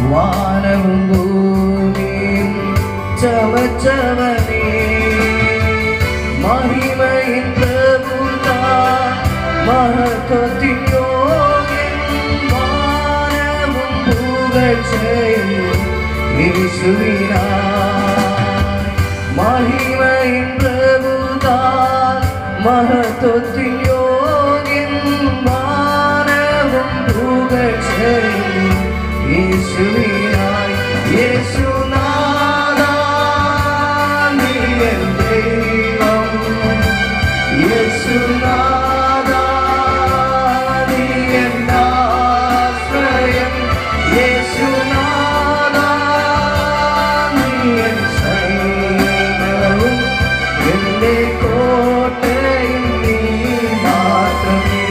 വാനവും ഭൂമിയും ചമച്ചവനേ മഹിമയിൻ പ്രഭുതാൻ മഹത്വത്തിൻ യോഗ്യൻ വാനവും പുകഴ്ചയും യേശുവിനായി മഹിമയിൻ പ്രഭുതാൻ മഹത്വത്തിൻ യോഗ്യൻ വാനവും പുകഴ്ചയും യേശുവിനായി യേശുനാഥാ നീ എൻ ദൈവം യേശുനാഥാ നീ എൻ ആശ്രയം യേശുനാഥാ നീ എൻ സൈന്യവും എന്റെ കോട്ടയും നീ മാത്രമേ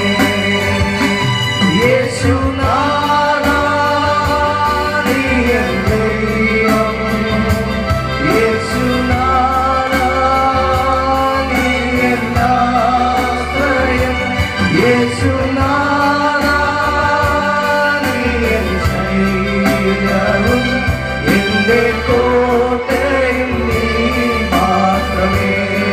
യേശുനാഥാ നീ എൻ ദൈവം യേശുനാഥാ നീ എൻ ആശ്രയം യേശുനാഥാ നീ എൻ ശൈലവും എന്റെ കോട്ടയും നീ മാത്രമേ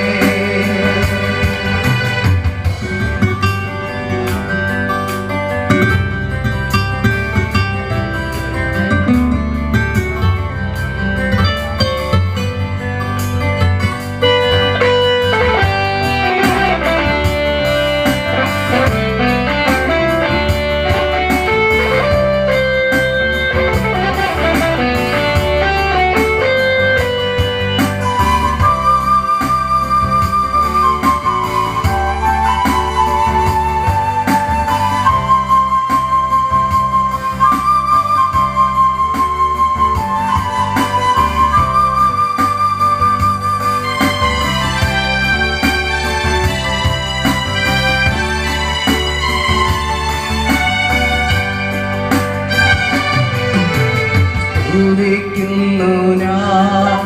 സ്തുതിക്കുന്നു ഞാൻ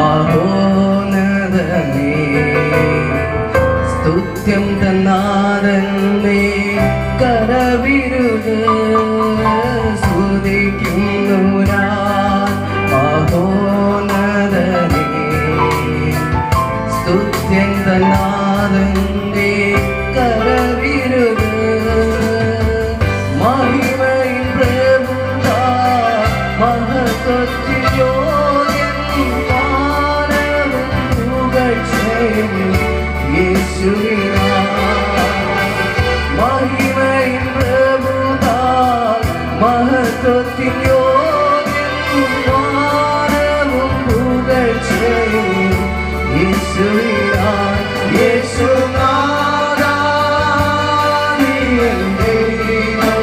മഹോന്നതമേ സ്തുത്യം തന്നാതെന്നേ കരവിരുത് സ്തുതിക്കുന്നു ഞാൻ മഹോന്നതമേ സ്തുത്യം തന്നാതെന്നേ കരവിരുത് മഹിമയിൻ പ്രഭുതാ മഹത്വത്തിൽ യോഗ്യൻ വാനവും പുകഴ്ചയും യേശുവിനായി. മഹിമയിൻ പ്രഭുതാ മഹത്വത്തിൽ യോഗ്യൻ വാനവും പുകഴ്ചയും യേശുവിനായി. യേശുനാഥാ, നീ എൻ ദൈവം.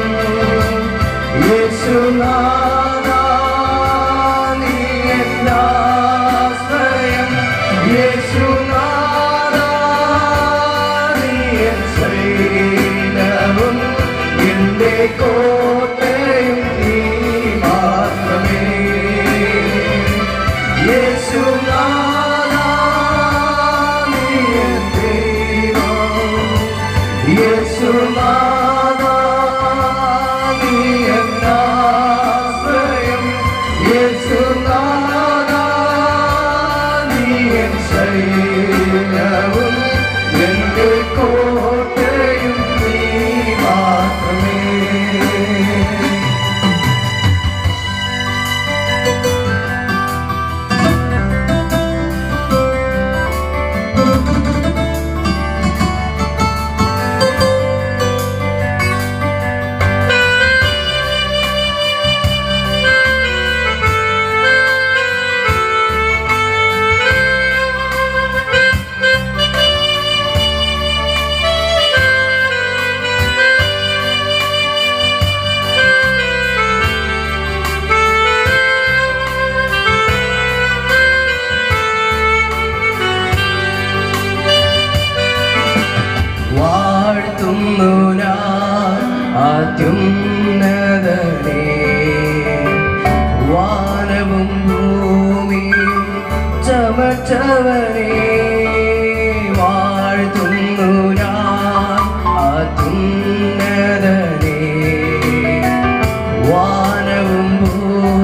യേശുനാഥാ, നീ എൻ ആശ്രയം. യേശുനാഥാ, നീ എൻ ശൈലവും എന്റെ കോട്ടയും നീ മാത്രമേ യേശുനാഥാ, നീ എൻ ദൈവം. യേശുനാഥാ, നീ എൻ ആശ്രയം. യേശുനാഥാ, നീ എൻ ശൈലവും എന്റെ കോട്ടയും നീ മാത്രമേ വാഴ്ത്തുന്നു ഞാൻ അത്യുന്നതനെ വാനവും ഭൂമിയും ചമച്ചവനെ വാഴ്ത്തുന്നു ഞാൻ അത്യുന്നതനെ വാനവും ഭൂമിയും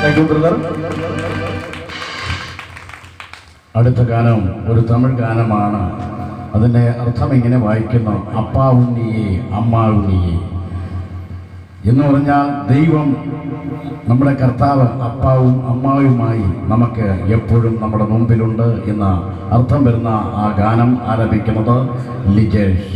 താങ്ക് യു ബ്രദർ അടുത്ത ഗാനം ഒരു തമിഴ് ഗാനമാണ് അതിൻ്റെ അർത്ഥം ഇങ്ങനെ വായിക്കുന്നു അപ്പാ ഉണ്ണിയെ അമ്മ ഉണ്ണിയെ എന്ന് പറഞ്ഞാൽ ദൈവം നമ്മുടെ കർത്താവ് അപ്പാവും അമ്മാവുമായി നമുക്ക് എപ്പോഴും നമ്മുടെ മുമ്പിലുണ്ട് എന്ന അർത്ഥം വരുന്ന ആ ഗാനം ആലപിക്കുന്നത് ലിജേഷ്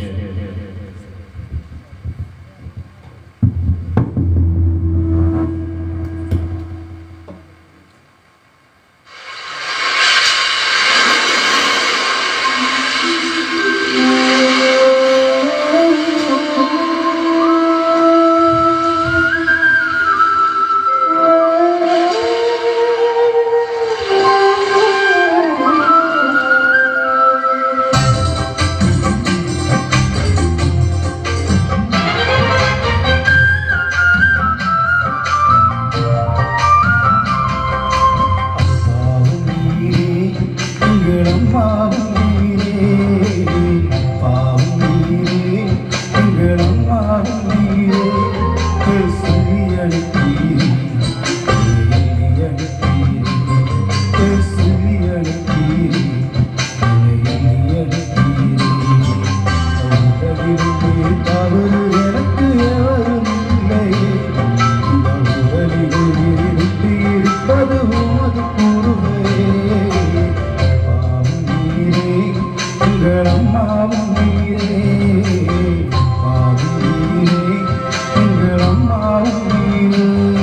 அப்பாவும் நீரே எங்கள் அம்மாவும் நீரே பாவும் நீரே எங்கள் அம்மாவும் நீரே ஒரு சொல்லி அனுப்பீரே என்னை அனுப்பீரே ஒரு சொல்லி அனுப்பீரே என்னை அனுப்பீரே உலகிலே தவறு எனக்கு எவரும் இல்லையே இந்த உலகிலே இருந்து இருப்பது உமது கூறுவே பாவம் நீரே எங்கள் அம்மாவும் நீரே பாவம் நீரே எங்கள் அம்மாவும் நீரே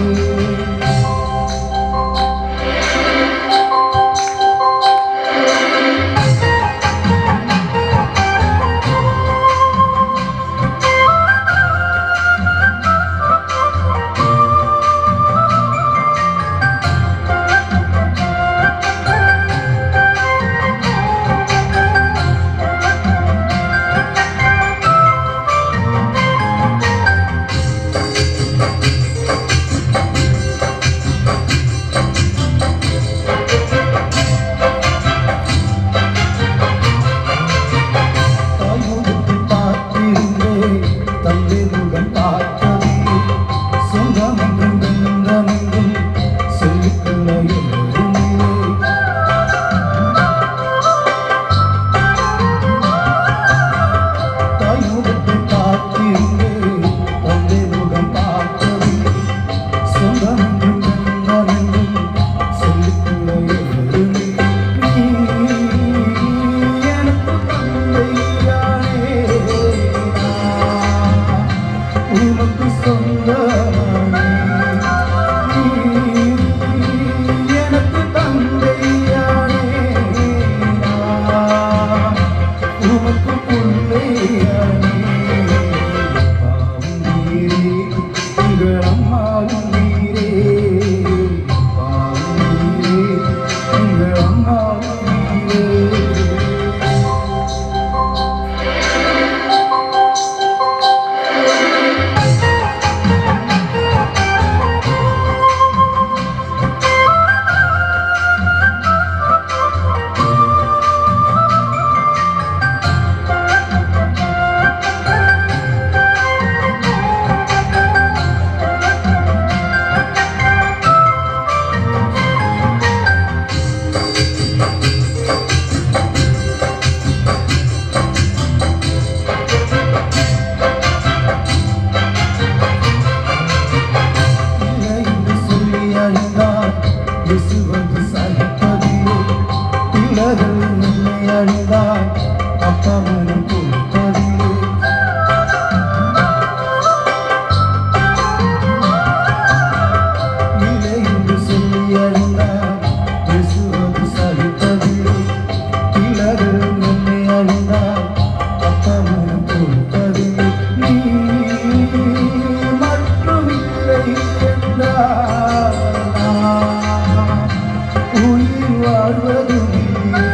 தாயுடுத்தி பார்த்திருந்தே தந்தை முகம் பார்த்ததில்லை சொந்தமென்றும் வென்றமென்றும் சொல்லிக்கொள்ள எதுவுமில்லை தாயுடுத்தி பார்த்திருந்தே தந்தை முகம் பார்த்ததில்லை சொந்தமென்றும் வென்றமென்றும் சொல்லிக்கொள்ள எதுவுமில்லை நீ எனக்கு தந்தையானே உனக்கு சொந்தமானே நீ எனக்கு தந்தையானே உனக்கு பிள்ளையானே பாவம் நீரே உங்கள் அம்மாவும் நீரே பாவம் நீரே உங்கள் அம்மாவும் நீரே இல்லை என்று சொல்லி அழிந்தார் இயேசு வந்து சகிப்பதில்லை பிள்ளைகள் என்னை அழிந்தார் அப்பா மனம் கொடுப்பதில்லை இல்லை என்று சொல்லி அழிந்தார் இயேசு வந்து சகிப்பதில்லை பிள்ளைகள் என்னை அழிந்தார் அப்பா மனம் கொடுப்பதில்லை நீ மற்றும் இல்லை என்றால் நான் உயிர் வாழ்வதும் இல்லை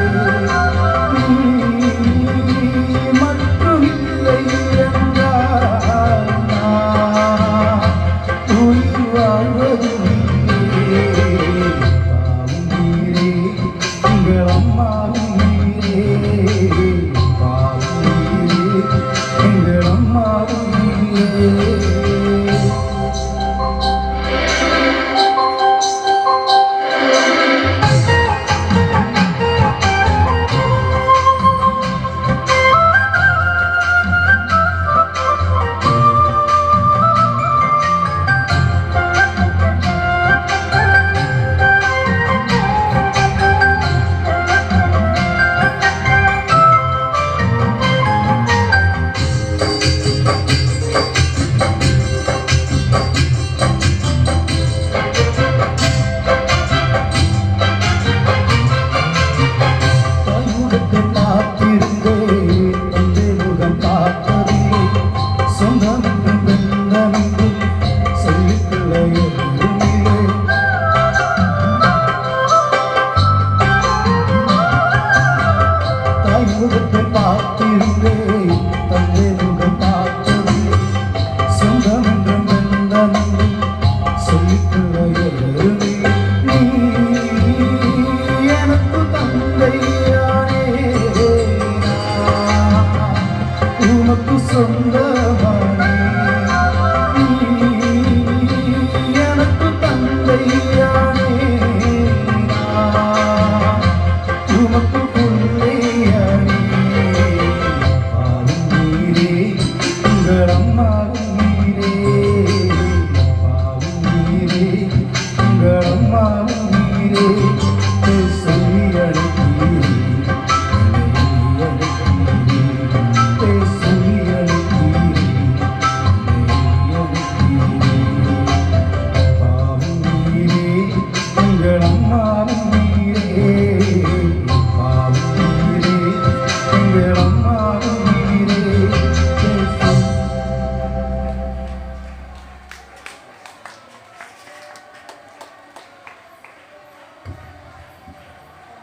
மற்றும் இல்லை என்றால் நான் உயிர் வாழ்வதும் இல்லை பாவம் நீரே உங்கள் அம்மாவும் நீரே பாவம் நீரே எங்கள் அம்மாவும் நீரே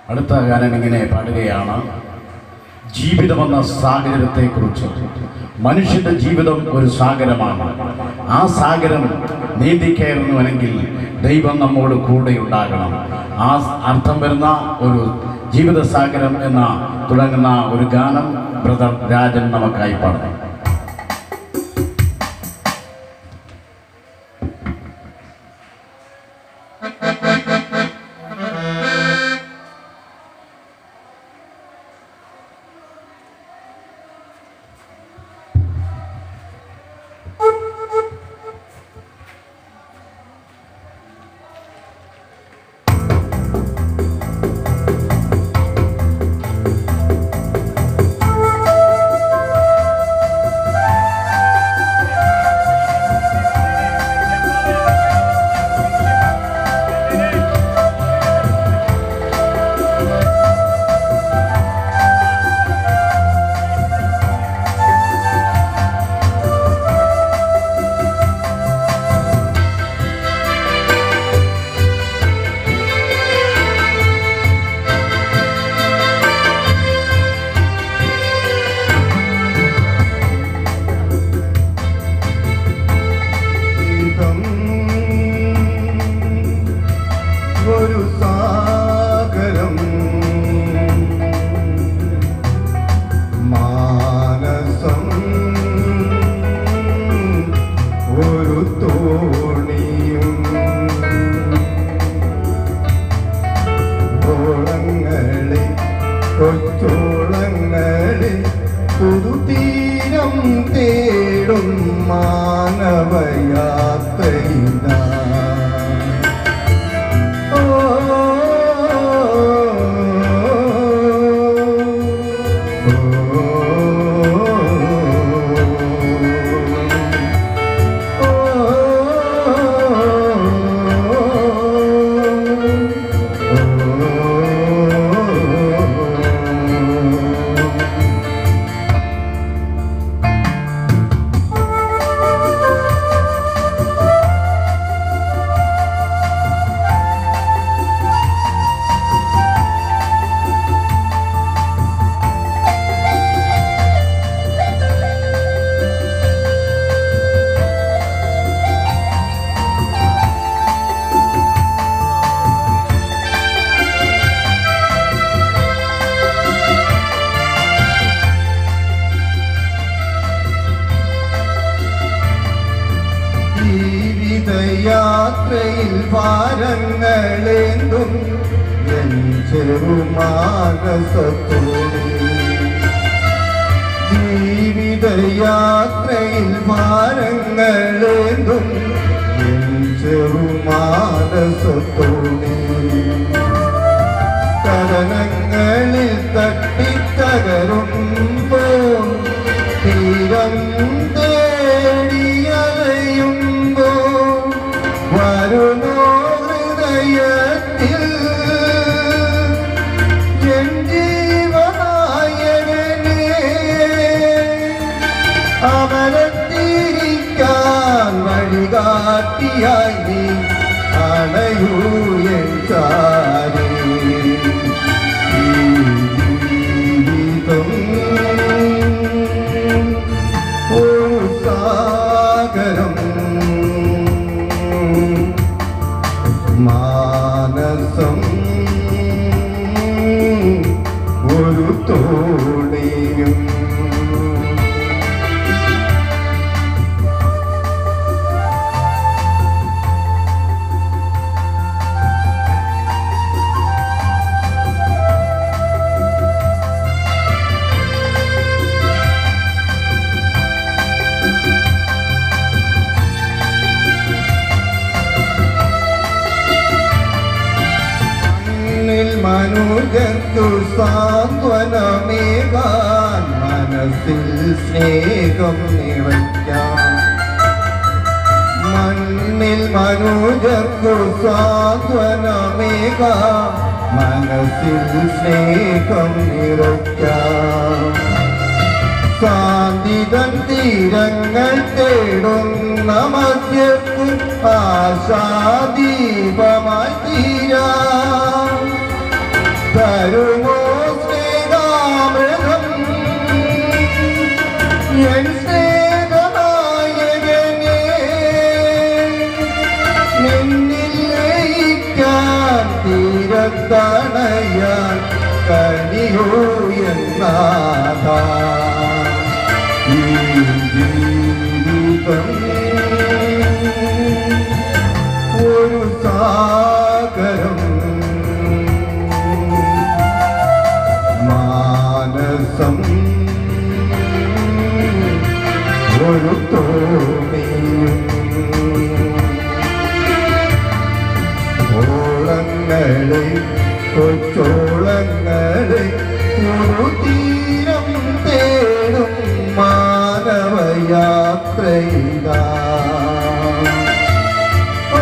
അടുത്ത ഗാനം ഇങ്ങനെ പാടുകയാണ് ജീവിതമെന്ന സാഗരത്തെക്കുറിച്ച് മനുഷ്യന്റെ ജീവിതം ഒരു സാഗരമാണ് ആ സാഗരം നീന്തിക്കയറുന്നുവെങ്കിൽ ദൈവം നമ്മോട് കൂടെ ഉണ്ടാകണം ആ അർത്ഥം വരുന്ന ഒരു ജീവിത സാഗരം എന്ന തുടങ്ങുന്ന ഒരു ഗാനം ബ്രദർ രാജൻ നമുക്കായി പാടുന്നു ജീവിതം ഒരു സാഗരം മാനസം ഒരു തോണിയും ഓളങ്ങളെ കൊച്ചോളങ്ങളെ പുതുതീരം തേടും മാനവയാത്രയിതാ ഓ ജീവിതയാത്രയിൽ ഭാരങ്ങളേന്തും എൻ ചെറുമാനസത്തോടെ ജീവിതയാത്രയിൽ ഭാരങ്ങളേന്തും എൻ ചെറുമാനസത്തോടെ കരണങ്ങളിൽ തട്ടിത്തകരുമ്പോൾ തീരം തേടിയലയുമ്പോൾ വരുമോ ഹൃദയത്തിൽ എൻ ജീവനായകനേ അവരത്തിരിക്കാൻ വഴികാട്ടിയായി നീ അണയൂ എൻ ചാരേ ഈ ജീവിതം ഒരു സാഗരം മാനസം ഒരു തോണിയും മണ്ണിൽ മനുജർക്കു സാന്ത്വനമേകാൻ മനസ്സിൽ സ്നേഹം നിറയ്ക്കാം മണ്ണിൽ മനുജർക്കു സാന്ത്വനമേകാൻ മനസ്സിൽ സ്നേഹം നിറയ്ക്കാം സാന്തിതൻ തീരങ്ങൾ തേടുന്ന മധ്യത്തിൽ ആശാദീപമായി തീരാ നിന്നിൽ ലയിക്കാൻ തീരത്തണയാൻ കനിയോ എന്നാഥ ഈ ജീവിതം ഒരു സാഗരം മാനസം ഒരു തോണിയും ഓളങ്ങളെ കൊച്ചോളങ്ങളെ ഒരു തീരം തേടും മാനവയാത്രയിതാ ഓ,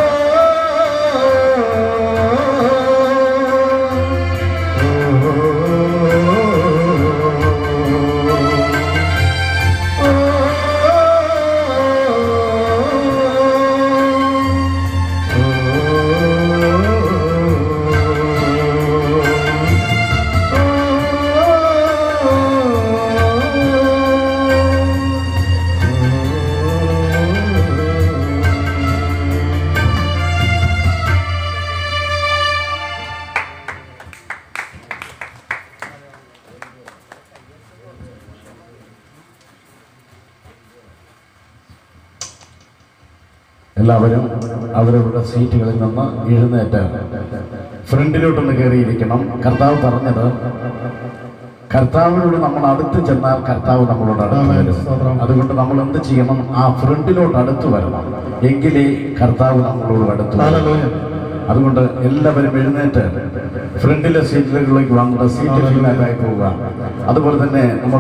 എല്ലാവരും അവരവരുടെ സീറ്റുകളിൽ നിന്ന് എഴുന്നേറ്റ് ഫ്രണ്ടിലോട്ടൊന്ന് കയറിയിരിക്കണം കർത്താവ് പറഞ്ഞത് കർത്താവിനോട് നമ്മൾ അടുത്ത് ചെന്നാൽ കർത്താവ് നമ്മളോട് അടുത്ത് വരും അതുകൊണ്ട് നമ്മൾ എന്ത് ചെയ്യണം ആ ഫ്രണ്ടിലോട്ട് അടുത്ത് വരണം എങ്കിലേ കർത്താവ് നമ്മളോട് അടുത്ത് വരും അതുകൊണ്ട് എല്ലാവരും എഴുന്നേറ്റ് ഫ്രണ്ടിലെ സീറ്റുകളിലേക്ക് വന്നിട്ട് സീറ്റ് ഫീലായി പോവുക അതുപോലെ തന്നെ നമ്മൾ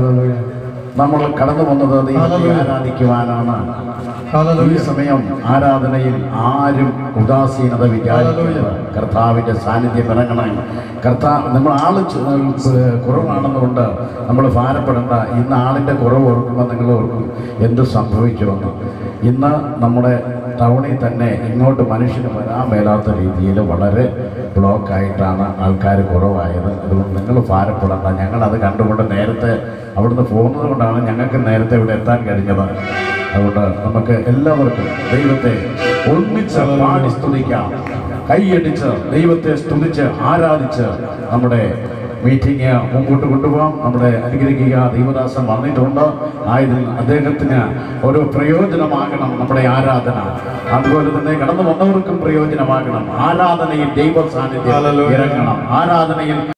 നമ്മൾ കടന്നു വന്നത് ദൈവത്തെ ആരാധിക്കുവാനാണ് ഈ സമയം ആരാധനയിൽ ആരും ഉദാസീനത വിചാരിക്കരുത് കർത്താവിന്റെ സാന്നിധ്യം ഇറങ്ങണം കർത്താവ് നമ്മൾ ആള് ചു- ഏഹ് കുറവാണെന്നുകൊണ്ട് നമ്മൾ ഭാരപ്പെടേണ്ട ഇന്ന് ആളിന്റെ കുറവ് ഓർക്കുമ്പോൾ നിങ്ങൾ ഓർക്കും എന്ത് സംഭവിക്കുമെന്ന് ഇന്ന് നമ്മുടെ ടൗണിൽ തന്നെ ഇങ്ങോട്ട് മനുഷ്യന് വരാൻ മേലാത്ത രീതിയിൽ വളരെ ബ്ലോക്കായിട്ടാണ് ആൾക്കാർ കുറവായത് അതുകൊണ്ട് നിങ്ങൾ ഭാരപ്പെടേണ്ട ഞങ്ങളത് കണ്ടുകൊണ്ട് നേരത്തെ അവിടുന്ന് പോകുന്നത് കൊണ്ടാണ് ഞങ്ങൾക്ക് നേരത്തെ ഇവിടെ എത്താൻ കഴിഞ്ഞത് അതുകൊണ്ട് നമുക്ക് എല്ലാവർക്കും ദൈവത്തെ ഒന്നിച്ച് പാടി സ്തുതിക്കാം കൈയടിച്ച് ദൈവത്തെ സ്തുതിച്ച് ആരാധിച്ച് നമ്മുടെ മീറ്റിംഗ് മുമ്പോട്ട് കൊണ്ടുപോകാം നമ്മുടെ അനുഗ്രഹിക്കുക ദൈവദാസൻ വന്നിട്ടുണ്ട് ആയതിൽ അദ്ദേഹത്തിന് ഒരു പ്രയോജനമാകണം നമ്മുടെ ആരാധന അതുപോലെ തന്നെ കടന്നു വന്നവർക്കും പ്രയോജനമാകണം ആരാധനയിൽ ദൈവ സാന്നിധ്യം ഹല്ലേലൂയ. ഇറങ്ങണം ആരാധനയിൽ